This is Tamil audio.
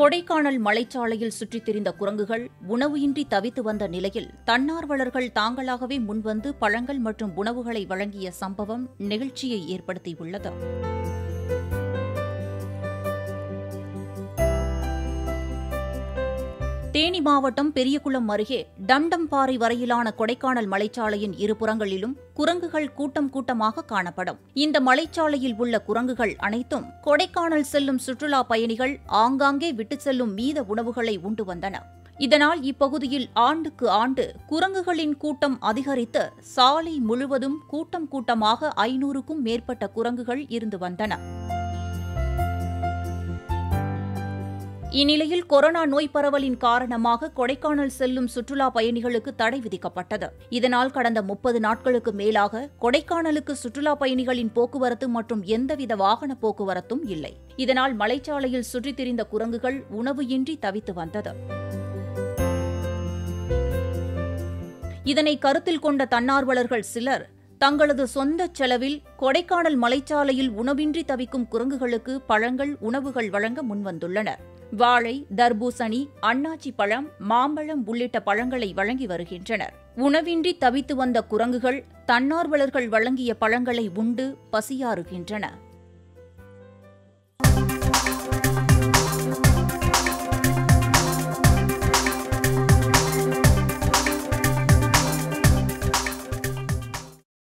கொடைக்கானல் மலைச்சாலையில் சுற்றித் திரிந்த குரங்குகள் உணவு இன்றி தவித்து வந்த நிலையில் தன்னார்வலர்கள் தாங்களாகவே முன்வந்து பழங்கள் மற்றும் உணவுகளை வழங்கிய சம்பவம் நெகிழ்ச்சியை ஏற்படுத்தியுள்ளது தேனி மாவட்டம் பெரியகுளம் அருகே டம்டம்பாறை வரையிலான கொடைக்கானல் மலைச்சாலையின் இருபுறங்களிலும் குரங்குகள் கூட்டம் கூட்டமாக காணப்படும் இந்த மலைச்சாலையில் உள்ள குரங்குகள் அனைத்தும் கொடைக்கானல் செல்லும் சுற்றுலா பயணிகள் ஆங்காங்கே விட்டுச் செல்லும் மீத உணவுகளை உண்டு வந்தன இதனால் இப்பகுதியில் ஆண்டுக்கு ஆண்டு குரங்குகளின் கூட்டம் அதிகரித்து சாலை முழுவதும் கூட்டம் கூட்டமாக ஐநூறுக்கும் மேற்பட்ட குரங்குகள் இருந்து வந்தன இந்நிலையில் கொரோனா நோய் பரவலின் காரணமாக கொடைக்கானல் செல்லும் சுற்றுலா பயணிகளுக்கு தடை விதிக்கப்பட்டது இதனால் கடந்த முப்பது நாட்களுக்கு மேலாக கொடைக்கானலுக்கு சுற்றுலா பயணிகளின் போக்குவரத்து மற்றும் எந்தவித வாகன போக்குவரத்தும் இல்லை இதனால் மலைச்சாலையில் சுற்றித் திரிந்த குரங்குகள் உணவு இன்றி தவித்து வந்தது இதனை கருத்தில் கொண்ட தன்னார்வலர்கள் சிலர் தங்களது சொந்த செலவில் கொடைக்கானல் மலைச்சாலையில் உணவின்றி தவிக்கும் குரங்குகளுக்கு பழங்கள் உணவுகள் வழங்க முன்வந்துள்ளனர் வாழை தர்பூசணி அன்னாச்சி பழம் மாம்பழம் உள்ளிட்ட பழங்களை வழங்கி வருகின்றனர் உணவின்றி தவித்து வந்த குரங்குகள் தன்னார்வலர்கள் வழங்கிய பழங்களை உண்டு பசியாறுகின்றன